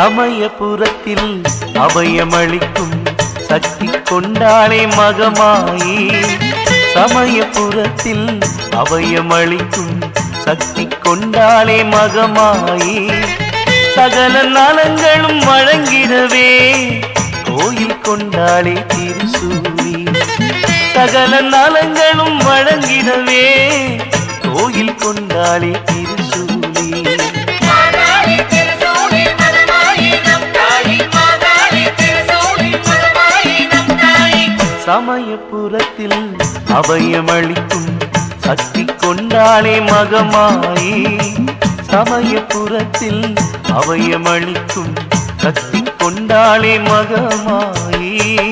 சமயபுரத்தில் அபயமளிக்கும் சக்தி கொண்டாளே மகமாயி சமயபுரத்தில் அபயமளிக்கும் சக்தி கொண்டாளே மகமாயி சகல நலங்களும் வழங்கிடவே கோயில் கொண்டாளே திருசூரி சகல நலங்களும் வழங்கிடவே கோயில் கொண்டாளே திருசூரி மாதாளி திருசூலி மதமாயி நம் தாயி மாதாளி திருசூலி மதமாயி நம் தாயி சமயபுரத்தில் அபயமளிக்கும் சக்தி கொண்டாளே மகமாயி சமயபுரத்தில் அபயமளிக்கும் சக்தி கொண்டாளே மகமாயி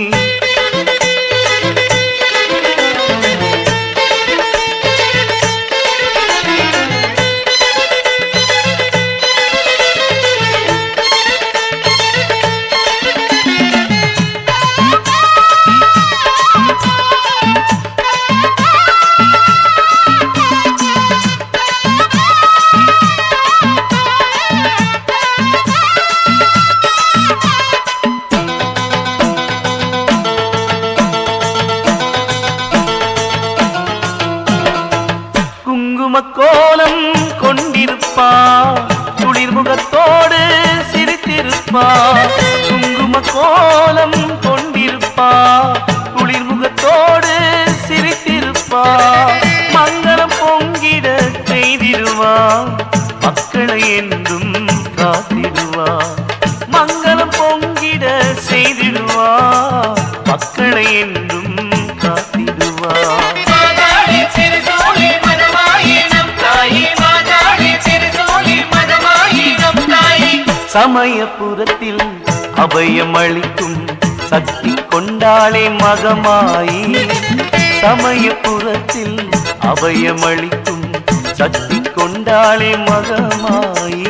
குங்கும கோலம் கொண்டிருப்பா குளிர்முகத்தோடு சிரித்திருப்பா குங்கும கோலம் கொண்டிருப்பா குளிர்முகத்தோடு சிரித்திருப்பா மங்களம் பொங்கிட செய்திருவா மக்களை என்றும் காத்திடுவா மங்களம் பொங்கிட செய்திடுவா மக்களை என்றும் காத்திடுவா மாதாளி திருசூலி மதமாயி நம் தாயி மாதாளி திருசூலி மதமாயி நம் தாயி சமயபுரத்தில் அபயமளிக்கும் சக்தி கொண்டாளே மகமாயி சமயபுரத்தில் அபயமளிக்கும் சக்தி கொண்டாளே மகமாயி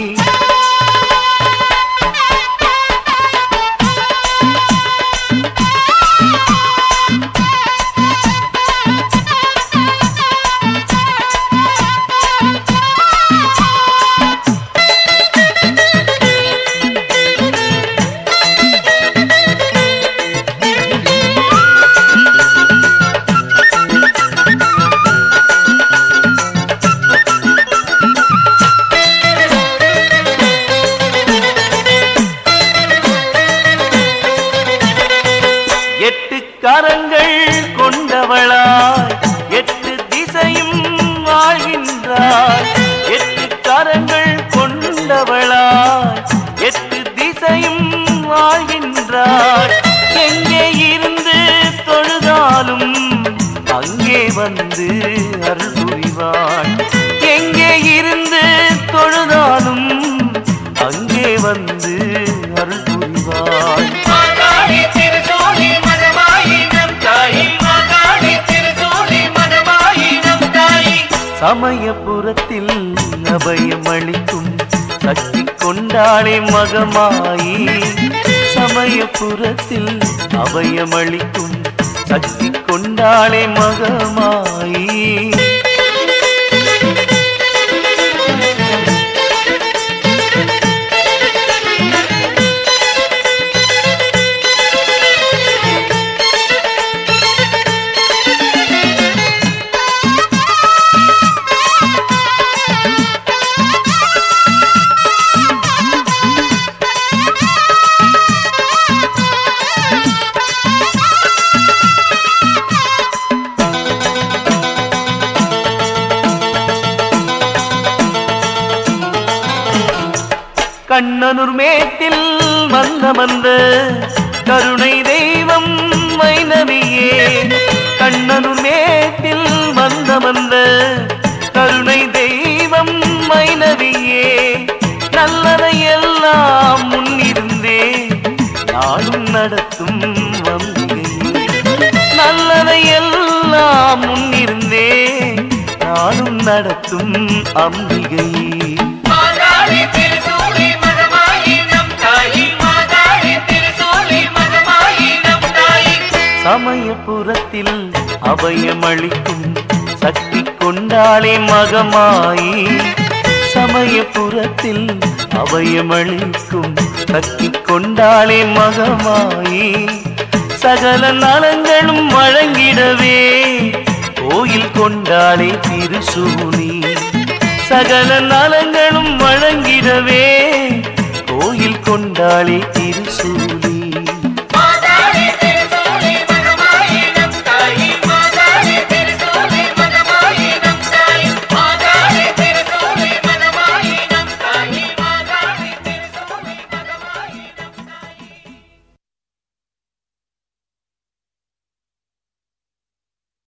எட்டு கரங்கள் கொண்டவளாய் எட்டு திசையும் வாழ்கின்றாய் எட்டு கரங்கள் கொண்டவளாய் எட்டு திசையும் வாழ்கின்றாய் எங்கே இருந்து தொழுதாலும் அங்கே வந்து அருள் புரிவாய் எங்கே இருந்து தொழுதாலும் அங்கே வந்து அருள் புரிவாய் மாதாளி திருசூலி மதமாயி நம் தாயி மாதாளி திருசூலி மதமாயி நம் தாயி சமயபுரத்தில் அபயமளிக்கும் சக்தி கொண்டாளே மகமாயி சமயபுரத்தில் அபயமளிக்கும் சக்தி கொண்டாளே மகமாயி கண்ணனூர் மேட்டில் வந்த வந்த கருணை தெய்வம் மைனவியே கண்ணனூர் மேட்டில் வந்த வந்த கருணை தெய்வம் மைனவியே நல்லதை எல்லாம் முன்னிருந்தே நாடும் நடத்தும் வந்திகையே நல்லதை எல்லாம் முன்னிருந்தே நாடும் நடத்தும் அம்பிகையே மாதாளி திருசூலி மதமாயி நம் தாயி மாதாளி திருசூலி மதமாயி நம் தாயி சமயபுரத்தில் அபயமளிக்கும் சக்தி கொண்டாளே மகமாயி சமயபுரத்தில் அபயமளிக்கும் சக்தி கொண்டாளே மகமாயி சகல நலங்களும் வழங்கிடவே கோயில் கொண்டாளே திருசூலி சகல நலங்களும் வழங்கிடவே கோயில் கொண்டாளே திருசூலி